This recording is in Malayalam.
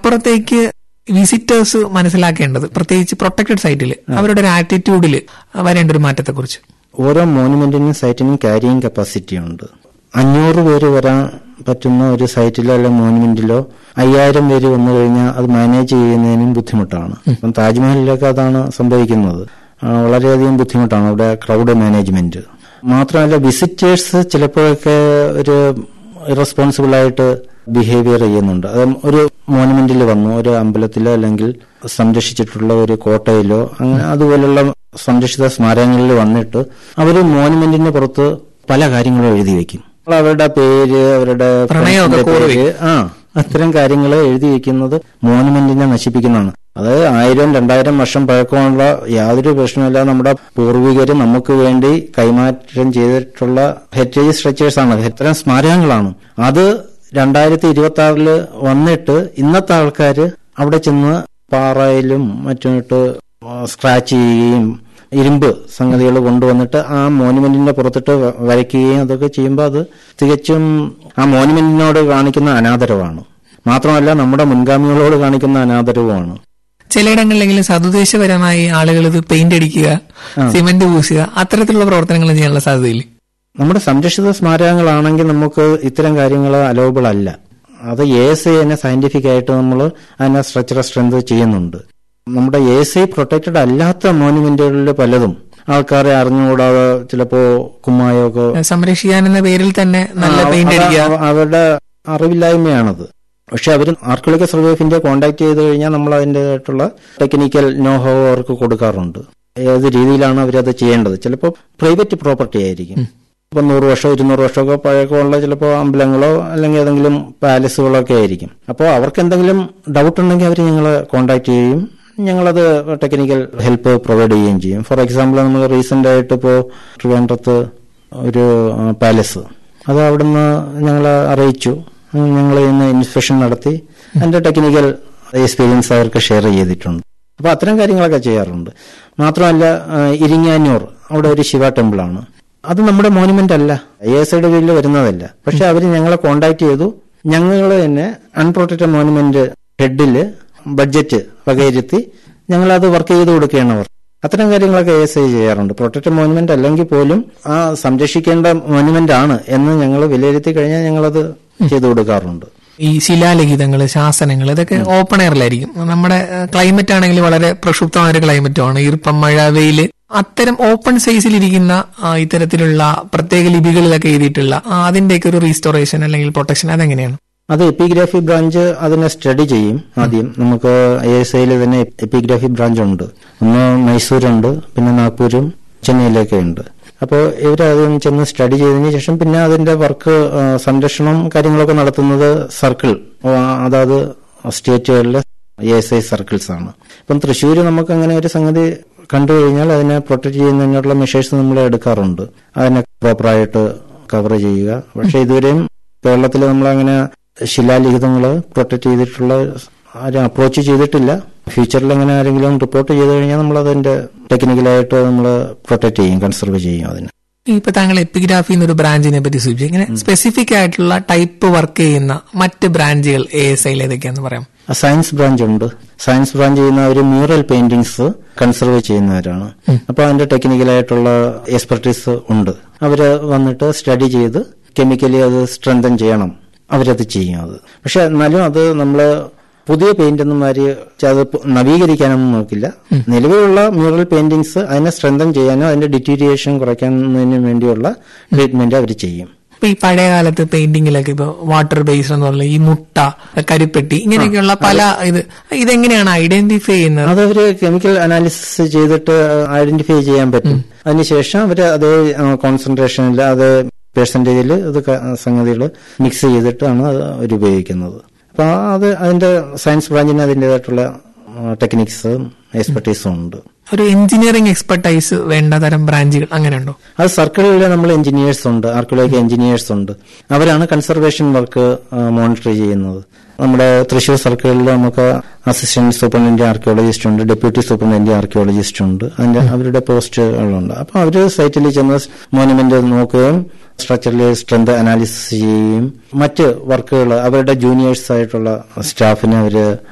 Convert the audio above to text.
അപ്പുറത്തേക്ക് വിസിറ്റേഴ്സ് മനസ്സിലാക്കേണ്ടത് പ്രത്യേകിച്ച് പ്രൊട്ടക്റ്റഡ് സൈറ്റിൽ അവരുടെ ഒരു ആറ്റിറ്റ്യൂഡിൽ വരേണ്ട ഒരു മാറ്റത്തെക്കുറിച്ച് ഓരോ മോണുമെന്റിനും സൈറ്റിനും ക്യാരിയിങ് കപ്പാസിറ്റി ഉണ്ട് അഞ്ഞൂറ് പേര് വരാൻ പറ്റുന്ന ഒരു സൈറ്റിലോ അല്ലെങ്കിൽ മോണുമെന്റിലോ അയ്യായിരം പേര് വന്നു കഴിഞ്ഞാൽ അത് മാനേജ് ചെയ്യുന്നതിനും ബുദ്ധിമുട്ടാണ് ഇപ്പം താജ്മഹലിലൊക്കെ അതാണ് സംഭവിക്കുന്നത് ആ, വളരെയധികം ബുദ്ധിമുട്ടാണ് അവിടെ ക്രൗഡ് മാനേജ്മെന്റ് മാത്രമല്ല വിസിറ്റേഴ്സ് ചിലപ്പോഴൊക്കെ ഒരു ഇറസ്പോൺസിബിൾ ആയിട്ട് ബിഹേവിയർ ചെയ്യുന്നുണ്ട് അത് ഒരു മോണുമെന്റിൽ വന്നു ഒരു അമ്പലത്തിലോ അല്ലെങ്കിൽ സംരക്ഷിച്ചിട്ടുള്ള ഒരു കോട്ടയിലോ അങ്ങനെ അതുപോലുള്ള സംരക്ഷിത സ്മാരകങ്ങളിൽ വന്നിട്ട് അവർ മോണുമെന്റിന് പുറത്ത് പല കാര്യങ്ങളും എഴുതി വെക്കും അവരുടെ പേര് അവരുടെ പ്രണയമൊക്കെ friends ന്റെ കോറി പേര്, ആ അത്തരം കാര്യങ്ങൾ എഴുതി വെക്കുന്നത് മോണുമെന്റിനെ നശിപ്പിക്കുന്നതാണ് അത് ആയിരം രണ്ടായിരം വർഷം പഴക്കമുള്ള യാതൊരു പ്രശ്നമില്ല നമ്മുടെ പൂർവികര് നമുക്ക് വേണ്ടി കൈമാറ്റം ചെയ്തിട്ടുള്ള ഹെറിറ്റേജ് സ്ട്രക്ചേഴ്സ് ആണ് ഇത്തരം സ്മാരകങ്ങളാണ് അത് രണ്ടായിരത്തി ഇരുപത്തി ആറില് വന്നിട്ട് ഇന്നത്തെ ആൾക്കാര് അവിടെ ചെന്ന് പാറയിലും മറ്റുമിട്ട് സ്ക്രാച്ച് ചെയ്യുകയും ഇരുമ്പ് സംഗതികൾ കൊണ്ടുവന്നിട്ട് ആ മോനുമെന്റിന്റെ പുറത്തിട്ട് വ- വരയ്ക്കുകയും അതൊക്കെ ചെയ്യുമ്പോൾ അത് തികച്ചും ആ മോനുമെന്റിനോട് കാണിക്കുന്ന അനാദരവാണ് മാത്രമല്ല നമ്മുടെ മുൻഗാമികളോട് കാണിക്കുന്ന അനാദരവുമാണ് ചിലയിടങ്ങളിലെങ്കിലും സതുദ്ദേശപരമായി ആളുകൾ ഇത് പെയിന്റ് അടിക്കുക സിമന്റ് പൂശുക അത്തരത്തിലുള്ള പ്രവർത്തനങ്ങൾ ചെയ്യാനുള്ള സാധ്യതയില്ല നമ്മുടെ സംരക്ഷിത സ്മാരകങ്ങളാണെങ്കിൽ നമുക്ക് ഇത്തരം കാര്യങ്ങൾ അലോബിൾ അല്ല അത് എ എസ് ഐ തന്നെ സയന്റിഫിക് ആയിട്ട് നമ്മൾ അതിനെ സ്ട്രക്ചറൽ സ്ട്രെങ്ത് ചെയ്യുന്നുണ്ട് നമ്മുടെ എ എസ് ഐ പ്രൊട്ടക്റ്റഡ് അല്ലാത്ത മോനുമെന്റുകളിൽ പലതും ആൾക്കാരെ അറിഞ്ഞുകൂടാതെ ചിലപ്പോ കുമ്മായൊക്കെ സംരക്ഷിക്കാൻ എന്ന പേരിൽ തന്നെ നല്ല ആ, പെയിന്റ് അത് അടിക്കുക അവ- അവരുടെ അറിവില്ലായ്മയാണത് പക്ഷെ അവർ archaeological survey of India contact ചെയ്ത് കഴിഞ്ഞാൽ നമ്മൾ അതിൻ്റെതായിട്ടുള്ള ടെക്നിക്കൽ നോഹോ അവർക്ക് കൊടുക്കാറുണ്ട് ഏത് രീതിയിലാണ് അവരത് ചെയ്യേണ്ടത് ചിലപ്പോൾ പ്രൈവറ്റ് പ്രോപ്പർട്ടി ആയിരിക്കും ഇപ്പം നൂറ് വർഷം ഇരുന്നൂറ് വർഷമൊക്കെ പഴക്കമുള്ള ചിലപ്പോൾ അമ്പലങ്ങളോ അല്ലെങ്കിൽ ഏതെങ്കിലും പാലസുകളോ ഒക്കെ ആയിരിക്കും അപ്പോൾ അവർക്ക് എന്തെങ്കിലും ഡൗട്ട് ഉണ്ടെങ്കിൽ അവർ ഞങ്ങളെ കോൺടാക്ട് ചെയ്യും ഞങ്ങളത് ടെക്നിക്കൽ ഹെൽപ്പ് പ്രൊവൈഡ് ചെയ്യുകയും ചെയ്യും ഫോർ എക്സാമ്പിൾ നമ്മൾ റീസെന്റ് ആയിട്ട് ഇപ്പോൾ ട്രിവാൻഡ്രത്ത് ഒരു പാലസ് അത് അവിടുന്ന് ഞങ്ങൾ അറിയിച്ചു ഞങ്ങൾ ഇന്ന് ഇൻസ്പെക്ഷൻ നടത്തി അതിന്റെ ടെക്നിക്കൽ എക്സ്പീരിയൻസ് അവർക്ക് ഷെയർ ചെയ്തിട്ടുണ്ട് അപ്പൊ അത്തരം കാര്യങ്ങളൊക്കെ ചെയ്യാറുണ്ട് മാത്രമല്ല ആ, ഇരിങ്ങാനൂർ അവിടെ ഒരു ശിവ ടെമ്പിളാണ് അത് നമ്മുടെ മോനുമെന്റ് അല്ല ഐ എസ് ഐയുടെ കീഴിൽ വരുന്നതല്ല പക്ഷെ അവർ ഞങ്ങളെ കോണ്ടാക്ട് ചെയ്തു ഞങ്ങൾ തന്നെ അൺപ്രൊട്ടക്റ്റഡ് മോനുമെന്റ് ഹെഡില് ബഡ്ജറ്റ് വകയിരുത്തി ഞങ്ങളത് വർക്ക് ചെയ്ത് കൊടുക്കുകയാണ് അവർ അത്തരം കാര്യങ്ങളൊക്കെ എസ് ഐ ചെയ്യാറുണ്ട് പ്രൊട്ടക്റ്റഡ് മോനുമെന്റ് അല്ലെങ്കിൽ പോലും ആ സംരക്ഷിക്കേണ്ട മോനുമെന്റ് ആണ് എന്ന് ഞങ്ങൾ വിലയിരുത്തി കഴിഞ്ഞാൽ ഞങ്ങളത് ചെയ്തു കൊടുക്കാറുണ്ട് ഈ ശിലാലിഖിതങ്ങൾ ശാസനങ്ങൾ ഇതൊക്കെ ഓപ്പൺ എയറിലായിരിക്കും നമ്മുടെ ക്ലൈമറ്റ് ആണെങ്കിൽ വളരെ പ്രക്ഷുബ്ധമായ ഒരു ക്ലൈമറ്റുമാണ് ഈർപ്പം മഴ വെയില് അത്തരം ഓപ്പൺ സൈസിലിരിക്കുന്ന ആ, ഇത്തരത്തിലുള്ള പ്രത്യേക ലിപികളിലൊക്കെ എഴുതിയിട്ടുള്ള ആ, അതിന്റെയൊക്കെ ഒരു റീസ്റ്റോറേഷൻ അല്ലെങ്കിൽ പ്രൊട്ടക്ഷൻ അതെങ്ങനെയാണ് അത് എപ്പിഗ്രാഫി ബ്രാഞ്ച് അതിനെ സ്റ്റഡി ചെയ്യും ആദ്യം നമുക്ക് ഐ എസ് ഐയിൽ തന്നെ എപ്പിഗ്രാഫി ബ്രാഞ്ച് ഉണ്ട് ഒന്ന് മൈസൂരുണ്ട് പിന്നെ നാഗ്പൂരും ചെന്നൈയിലൊക്കെ ഉണ്ട് അപ്പോൾ ഇവർ അതിന് ചെന്ന് സ്റ്റഡി ചെയ്തതിന് ശേഷം പിന്നെ അതിന്റെ വർക്ക് സംരക്ഷണം കാര്യങ്ങളൊക്കെ നടത്തുന്നത് സർക്കിൾ അതായത് സ്റ്റേറ്റുകളിലെ എ എസ് ഐ സർക്കിൾസ് ആണ് ഇപ്പം തൃശ്ശൂർ നമുക്ക് അങ്ങനെ ഒരു സംഗതി കണ്ടു കഴിഞ്ഞാൽ അതിനെ പ്രൊട്ടക്ട് ചെയ്യുന്നതിനുള്ള മെഷേഴ്സ് നമ്മൾ എടുക്കാറുണ്ട് അതിനെ പ്രോപ്പറായിട്ട് കവർ ചെയ്യുക പക്ഷെ ഇതുവരെയും കേരളത്തിൽ നമ്മളങ്ങനെ ശിലാലിഖിതങ്ങൾ പ്രൊട്ടക്ട് ചെയ്തിട്ടുള്ള ആരും അപ്രോച്ച് ചെയ്തിട്ടില്ല ഫ്യൂച്ചറിൽ അങ്ങനെ ആരെങ്കിലും റിപ്പോർട്ട് ചെയ്ത് കഴിഞ്ഞാൽ നമ്മൾ അതിന്റെ ടെക്നിക്കലായിട്ട് നമ്മൾ പ്രൊട്ടക്ട് ചെയ്യും കൺസർവ് ചെയ്യും അതിനെ ഇപ്പൊ താങ്കൾ എപ്പിഗ്രാഫി എന്നൊരു ബ്രാഞ്ചിനെ പറ്റി സൂചിപ്പിച്ചു ഇങ്ങനെ സ്പെസിഫിക് ആയിട്ടുള്ള ടൈപ്പ് വർക്ക് ചെയ്യുന്ന മറ്റ് ബ്രാഞ്ചുകൾ എ എസ് ഐയിൽ ഏതൊക്കെയാന്ന് പറയാം ആ സയൻസ് ബ്രാഞ്ച് ഉണ്ട് സയൻസ് ബ്രാഞ്ച് ചെയ്യുന്ന ഒരു മ്യൂറൽ പെയിന്റിങ്സ് കൺസർവ് ചെയ്യുന്നവരാണ് അപ്പോൾ അതിന്റെ ടെക്നിക്കലായിട്ടുള്ള എക്സ്പെർട്ടീസ് ഉണ്ട് അവര് വന്നിട്ട് സ്റ്റഡി ചെയ്ത് കെമിക്കലി അത് സ്ട്രെങ്തൻ ചെയ്യണം അവരത് ചെയ്യും അത് പക്ഷെ എന്നാലും അത് നമ്മള് പുതിയ പെയിന്റ് ഒന്നും മാതിരി അത് നവീകരിക്കാനൊന്നും നോക്കില്ല നിലവിലുള്ള മ്യൂറൽ പെയിന്റിങ്സ് അതിനെ സ്ട്രെങ്തൻ ചെയ്യാനോ അതിന്റെ ഡിറ്റീരിയേഷൻ കുറയ്ക്കുന്നതിനും വേണ്ടിയുള്ള ട്രീറ്റ്മെന്റ് അവർ ചെയ്യും ഇപ്പൊ ഈ പഴയ കാലത്ത് പെയിന്റിങ്ങിലൊക്കെ ഇപ്പൊ വാട്ടർ ബേസ്ഡ് എന്ന് പറഞ്ഞ ഈ മുട്ട കരിപ്പെട്ടി ഇങ്ങനെയൊക്കെയുള്ള പല ഇത് ഇതെങ്ങനെയാണ് ഐഡന്റിഫൈ ചെയ്യുന്നത് അത് അവര് കെമിക്കൽ അനാലിസിസ് ചെയ്തിട്ട് ഐഡന്റിഫൈ ചെയ്യാൻ പറ്റും അതിനുശേഷം അവര് അതേ കോൺസെൻട്രേഷനിൽ അതേ പെർസെന്റേജിൽ ഇത് സംഗതികൾ മിക്സ് ചെയ്തിട്ടാണ് അത് അവർ ഉപയോഗിക്കുന്നത് അപ്പൊ അത് അതിന്റെ സയൻസ് ബ്രാഞ്ചിന് അതിൻ്റെതായിട്ടുള്ള ടെക്നിക്സും എക്സ്പെർട്ടീസും ഉണ്ട് ഒരു എഞ്ചിനീയറിംഗ് എക്സ്പെർട്ടൈസ് വേണ്ട തരം ബ്രാഞ്ചുകൾ അങ്ങനെയുണ്ടോ അത് സർക്കിളിൽ നമ്മൾ എഞ്ചിനീയേഴ്സ് ഉണ്ട് ആർക്കിയോളജി എഞ്ചിനീയേഴ്സ് ഉണ്ട് അവരാണ് കൺസർവേഷൻ വർക്ക് മോണിറ്റർ ചെയ്യുന്നത് നമ്മുടെ തൃശൂർ സർക്കിളിൽ നമുക്ക് അസിസ്റ്റന്റ് സൂപ്രണ്ടന്റ് ആർക്കിയോളജിസ്റ്റ് ഉണ്ട് ഡെപ്യൂട്ടി സൂപ്രണ്ടന്റ് ആർക്കിയോളജിസ്റ്റ് ഉണ്ട് അതിന്റെ അവരുടെ പോസ്റ്റുകളുണ്ട് അപ്പൊ അവര് സൈറ്റിൽ ചെന്ന് മോനുമെന്റ് നോക്കുകയും സ്ട്രക്ചറിലെ സ്ട്രെങ്ത് അനാലിസിസ് ചെയ്യുകയും മറ്റ് വർക്കുകൾ അവരുടെ ജൂനിയേഴ്സ് ആയിട്ടുള്ള സ്റ്റാഫിനെ അവര്